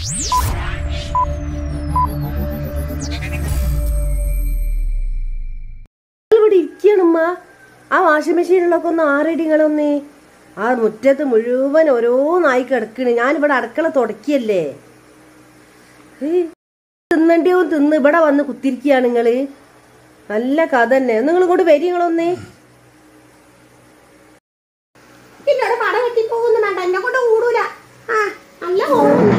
ഇവിടെ ഇരിക്കണമ്മ ആ വാഷിംഗ് മെഷീനിലൊക്കെ ഒന്ന് ആറിടിങ്ങളൊന്നേ ആ മുറ്റത്ത് മുഴുവൻ ഓരോ നായി കിടക്കണ് ഞാനിവിടെ അടുക്കള തുടക്കിയല്ലേ ഏയ്, തിന്നണ്ടിയോ തിന്ന് ഇവിടെ വന്ന് കുത്തിരിക്കുകയാണ് നിങ്ങള് നല്ല കഥ തന്നെ നിങ്ങൾ ഇങ്ങോട്ട് വരി നിങ്ങളൊന്നേ പിന്നോട് പട വെട്ടി പോകുന്നു വേണ്ട എന്നെ കൊണ്ട് കൂടൂല ആ നല്ല പോകുന്നു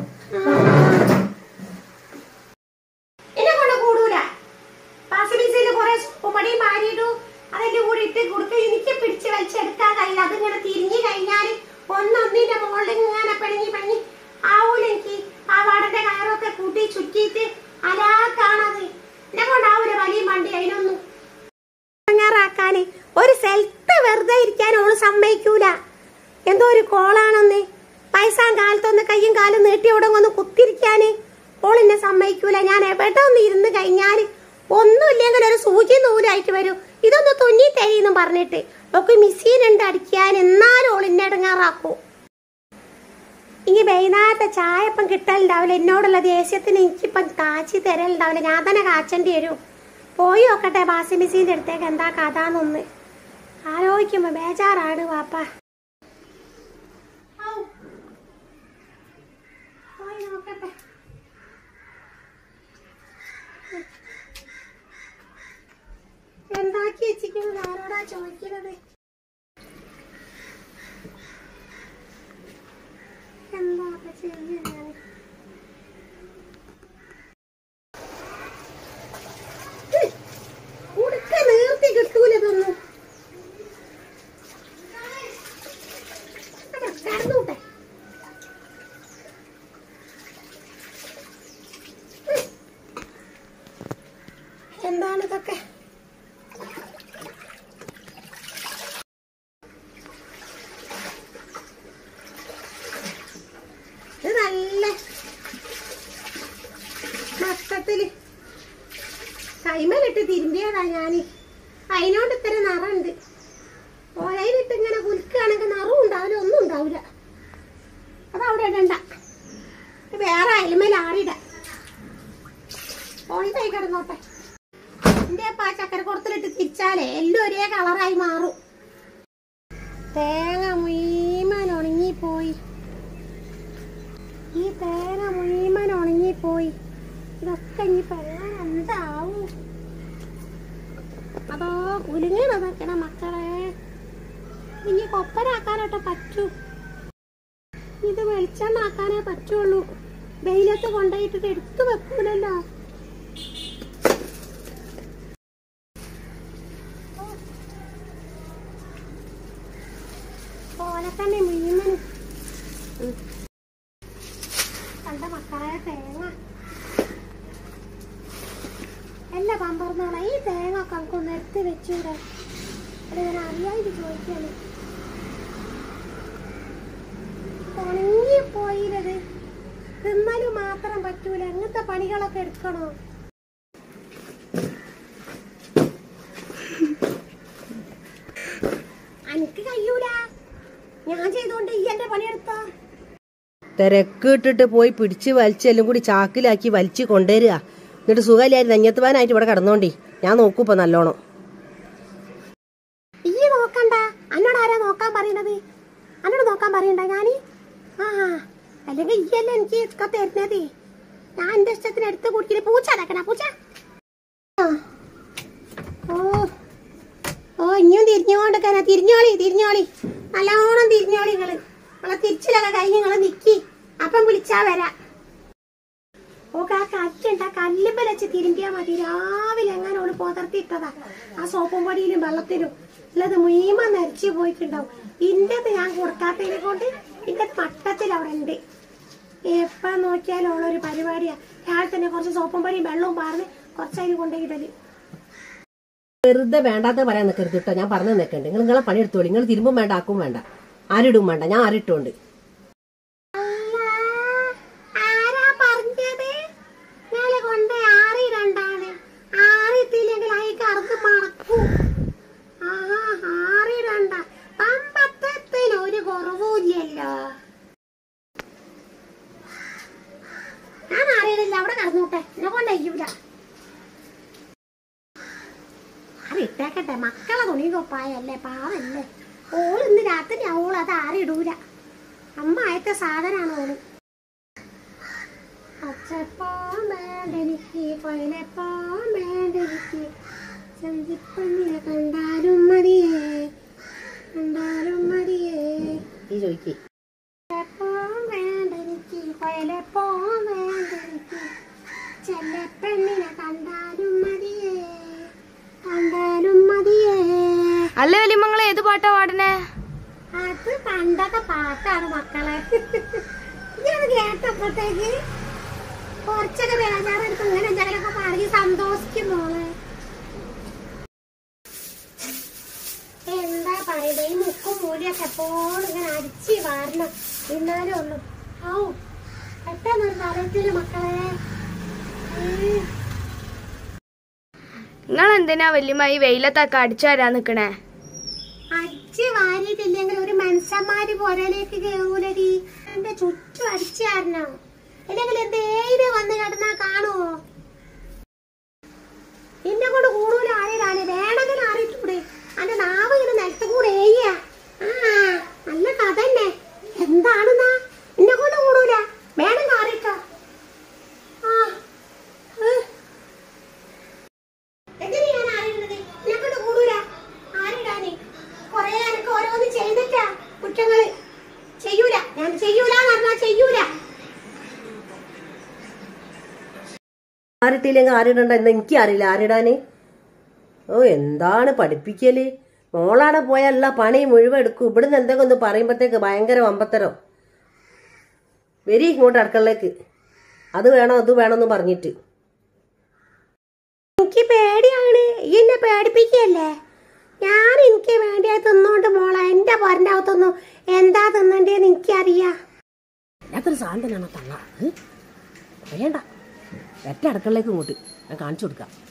എന്നെ കൊണ്ട് കൂടൂല പാസിബിലിറ്റിയിൽ കുറെ ഉമ്മടിയും മാരിയിട്ടു അതിന്റെ കൂടെ ഇട്ട് കൊടുത്ത് എനിക്ക് പിടിച്ച് വലിച്ചെടുക്കാൻ കഴിയില്ല അതിങ്ങനെ തിരിഞ്ഞു കഴിഞ്ഞാൽ ഒന്നൊന്നിന്റെ മുകളിൽ ഇങ്ങനെ പിണങ്ങി പിണങ്ങി ആവൂല എനിക്ക് ആ വാടന്റെ കയറൊക്കെ കൂട്ടി ചുറ്റിയിട്ട് അലാക്കാണത് എന്നെ കൊണ്ടാവൂല വലിയ വണ്ടി അതിനൊന്നും ഇറങ്ങാറാക്കാന് ഒരു സ്ഥലത്ത് വെറുതെ ഇരിക്കാൻ ഓള് സമ്മതിക്കൂല എന്തോ ഒരു കോളാണെന്ന് വയസ്സാം കാലത്തൊന്ന് കയ്യും കാലും നീട്ടി അവിടെ ഒന്ന് കുത്തിരിക്കാന് ഓളെന്നെ സമ്മതിക്കൂല ഞാൻ എവിടെ ഒന്ന് ഇരുന്ന് കഴിഞ്ഞാല് ഒന്നുമില്ലെങ്കിൽ ഒരു സൂചി നൂലായിട്ട് വരും ഇതൊന്ന് തുന്നി തരീന്നും പറഞ്ഞിട്ട് ഒക്കെ മിഷീൻ ഉണ്ട് അടിക്കാൻ എന്നാലും ഓൾ എന്നെ ഇടങ്ങാറാക്കൂ ഇനി വൈകുന്നേരത്തെ ചായപ്പം കിട്ടലുണ്ടാവില്ല എന്നോടുള്ള ദേഷ്യത്തിന് എനിക്കിപ്പം കാച്ചി തരലുണ്ടാവില്ല ഞാൻ തന്നെ കാച്ചേണ്ടി വരും പോയി നോക്കട്ടെ വാഷിംഗ് മെഷീൻ്റെ അടുത്തേക്ക് എന്താ കഥ എന്നൊന്ന് ആലോചിക്കുമ്പോ ബേജാറാണ് വാപ്പ ഔ. പോയി നോക്കട്ടെ എന്താക്കി വെച്ചിരിക്കുന്നത് ആരോടാ ചോദിക്കുന്നത് എന്താ ചെയ്യുന്നത് ഉടുക്ക നേർത്തി കിട്ടൂല ഇതൊന്നും അവിടെ കടന്നൂട്ടെ എന്താണ് ഇതൊക്കെ ഇത് നല്ല മൊത്തത്തില് കൈമലിട്ട് തിരുമ്പിയതാ ഞാന് അതിനോണ്ട് ഇത്ര നിറണ്ട് ഓലയിലിട്ട് ഇങ്ങനെ കുലുക്കുകയാണെങ്കിൽ നിറവും ഉണ്ടാവില്ല ഒന്നും ഉണ്ടാവില്ല അതവിടെ ഇടണ്ട ഇത് വേറെ അയലുമേൽ ആറിട ഓയിലായി കിടന്നോട്ടെ എന്റെ ആ ചക്കര കുറത്തിലിട്ട് തിരിച്ചാലേ എല്ലാം ഒരേ കളറായി മാറും തേങ്ങ മുഴുവൻ ഉണങ്ങിപ്പോയി ഈ തേങ്ങ മുഴുവൻ ഉണങ്ങിപ്പോയി ഇതൊക്കെ ഇനിയിപ്പോ എങ്ങനെ എന്താവും അതോ കുലുങ്ങി നിൽക്കണ മക്കളെ ഇനി കൊപ്പരാക്കാനോട്ടെ പറ്റൂ ഇത് വെളിച്ചെണ്ണ ആക്കാനേ പറ്റുള്ളൂ വെയിലത്ത് കൊണ്ടുപോയിട്ട് എടുത്തു വെക്കൂലല്ലോ പോലെ തന്നെ മുഴുവനും കണ്ട മക്കളെ തേങ്ങ എല്ലാ പമ്പറന്നോളെ ഈ തേങ്ങ ഒക്കെ നമുക്കൊന്ന് എടുത്ത് വെച്ചൂടെ അത് ഞാൻ അറിയാതെ ചോദിക്കാണ് ഉണങ്ങി പോയില്ലത് തിന്നാലും മാത്രം പറ്റൂല അങ്ങനത്തെ പണികളൊക്കെ എടുക്കണോ എനിക്ക് കഴിയൂല ഞാൻ ചെയ്തോണ്ട് ഈ എന്റെ പണിയെടുത്തോ തിരക്ക് ഇട്ടിട്ട് പോയി പിടിച്ച് വലിച്ചെല്ലാം കൂടി ചാക്കിലാക്കി വലിച്ച് കൊണ്ടുവരിക എന്നിട്ട് സുഖമില്ലായിരുന്നു നെഞ്ഞത്തുവാനായിട്ട് ഇവിടെ കിടന്നോണ്ടി ഞാൻ നോക്കൂ ഇപ്പൊ നല്ലോണം ഈ നോക്കണ്ട എന്നോട് ആരാ നോക്കാൻ പറയണത് എന്നോട് നോക്കാൻ പറയണ്ട ഞാന് ആ അല്ലെങ്കിൽ ഈ അല്ലേ എനിക്ക് ഇതൊക്കെ തരുന്നത് ഞാൻ എന്റെ ഇഷ്ടത്തിന് എടുത്ത് കുടിക്കല് പൂച്ച അടക്കണ പൂച്ച ആ. ഓ ഓ ഇനിയും തിരിഞ്ഞുകൊണ്ടിരിക്കാനാ തിരിഞ്ഞോളി തിരിഞ്ഞോളി നല്ലോണം തിരിഞ്ഞോളി നിങ്ങള് നിങ്ങളെ തിരിച്ചിലൊക്കെ കഴിഞ്ഞ് നിങ്ങള് നിക്കി അപ്പം വിളിച്ചാ വരാ ഓക്കെ ആ കല്ലുണ്ട് ആ കല്ലുമ്പൽ വെച്ച് തിരുമ്പിയാ മതി രാവിലെ എങ്ങാനോട് പുതർത്തിയിട്ടതാ ആ സോപ്പും പൊടിയിലും വെള്ളത്തിലും ഉള്ളത് മുഴുവൻ നരച്ചു പോയിട്ടുണ്ടാവും ഇന്നത് ഞാൻ കൊടുക്കാത്തതിനെ കൊണ്ട് ഇന്റെ മട്ടത്തിൽ അവിടെ ഉണ്ട് എപ്പ നോക്കിയാലും ഉള്ളൊരു പരിപാടിയാ രാവിലെ തന്നെ കുറച്ച് സോപ്പും പൊടിയും വെള്ളവും പാർന്ന് കുറച്ചതിന് കൊണ്ടുപോയിടല് വെറുതെ വേണ്ടാത്ത പറയാൻ നിൽക്കരുത് കേട്ടോ ഞാൻ പറഞ്ഞു നിൽക്കണ്ട് നിങ്ങൾ നിങ്ങളെ പണിയെടുത്തോളി നിങ്ങൾ തിരുമ്പും വേണ്ട ആക്കും വേണ്ട ആരിടും വേണ്ട ഞാൻ ആരിട്ടുണ്ട് ആരാ പറഞ്ഞത് ഞാളെ കൊണ്ട് ആറിടണ്ടാണ് ആറിട്ടില്ലെങ്കിൽ അയി കറന്ന് മണക്കും ആഹാ ആറിടണ്ട പമ്പത്തത്തിന് ഒരു കുറവുമില്ലല്ലോ നടന്നോട്ടെ എന്നെ കൊണ്ട് അയ്യൂല അത് ഇട്ടേക്കട്ടെ മക്കളെ തുണി കൊപ്പായല്ലേ പാവല്ലേ ഓൾ ഇന്ന് രാത്രി അവൾ അത് ആരിടൂല അമ്മ ആയത്തെ സാധനാണ് ഓള് പച്ചപ്പോം വേണ്ടെനിക്ക് കൊയിലപ്പോം വേണ്ടെനിക്ക് ചന്തിപ്പണ്ണിനെ കണ്ടാലും മതിയേ കണ്ടാലും മതിയേ ഈ ചോദിക്കേ എപ്പോം വേണ്ടെനിക്ക് കൊയിലെപ്പോം വേണ്ടെനിക്ക് ചെല്ലപ്പെണ്ണിനെ കണ്ടാലും മതിയേ കണ്ടാലും മതിയേ അല്ല വലിയമ്മങ്ങൾ ഏത് പാട്ടാ പാടണേ അത് പണ്ടത്തെ പാട്ടാണ് മക്കളെ ഇങ്ങനെ കേട്ടപ്പോഴത്തേക്ക് കുറച്ചൊക്കെ ബേജാറെടുത്ത് ഇങ്ങനെ എന്തെങ്കിലുമൊക്കെ പറഞ്ഞ് സന്തോഷിക്കും മോളെ എന്താ പറയുന്നത് ഈ മുക്കും മൂലിയൊക്കെ എപ്പോഴും ഇങ്ങനെ അടിച്ച് വാരണം എന്നാലേ ഉള്ളൂ ഔ പെട്ടെന്നൊരു തലത്തില് മക്കളെ ഉം. നിങ്ങൾ എന്തിനാ വല്യമ്മ ഈ വെയിലത്തൊക്കെ അടിച്ചു വരാൻ നിക്കണേ അടിച്ച് വാരിയിട്ടില്ലെങ്കിൽ ഒരു മനുഷ്യന്മാര് പുരയിലേക്ക് കേറൂലടി എന്റെ ചുറ്റും അടിച്ചു കാരണം അല്ലെങ്കിൽ എന്തേലും വന്ന് കിടന്നാ കാണുവോ എന്നെ കൊണ്ട് കൂടുതൽ ആരെയാണ് വേണമെങ്കിൽ ആറിട്ടൂടെ അന്റെ നാവ് ഇങ്ങനെ നിലത്ത് കൂടെ ഏയ്യ ആ നല്ല കഥ തന്നെ എന്താണെന്നാ എന്നെ കൊണ്ട് കൂടൂല വേണമെങ്കിൽ ആറിട്ടോ ആ ഏഹ് എങ്ങനെയാണ് അറിയുന്നത് എന്നെ കൊണ്ട് കൂടൂല ആരിടാന് കൊറേ എനിക്ക് ഓരോന്ന് ചെയ്തിട്ടാ കുറ്റങ്ങള് ചെയ്യൂല ഞാൻ ചെയ്യൂല എന്ന് പറഞ്ഞാ ചെയ്യൂല ആരിട്ടില്ലെങ്കിൽ ആരിടണ്ട എന്ന് എനിക്ക് അറിയില്ല ആരിടാന് ഓ എന്താണ് പഠിപ്പിക്കല് മോളാടെ പോയാൽ എല്ലാ പണി മുഴുവൻ എടുക്കും ഇവിടുന്ന് എന്തെങ്കിലും ഒന്ന് പറയുമ്പോഴത്തേക്ക് ഭയങ്കര വമ്പത്തരം വരി ഇങ്ങോട്ട് അടുക്കളയിലേക്ക് അത് വേണോ അത് വേണമെന്ന് പറഞ്ഞിട്ട് എനിക്ക് പേടിയാണ് ഈ എന്നെ പേടിപ്പിക്കല്ലേ ഞാൻ എനിക്ക് വേണ്ടിയാ തിന്നോണ്ട് മോളെ എന്റെ പോരന്റെ അകത്തൊന്നും എന്താ തിന്നണ്ടേന്ന് എനിക്കറിയാം വല്ലാത്തൊരു സാധനമാണ് തള്ള വേണ്ട ഒറ്റ അടുക്കളയിലേക്ക് ഇങ്ങോട്ട് ഞാൻ കാണിച്ചു കൊടുക്കാം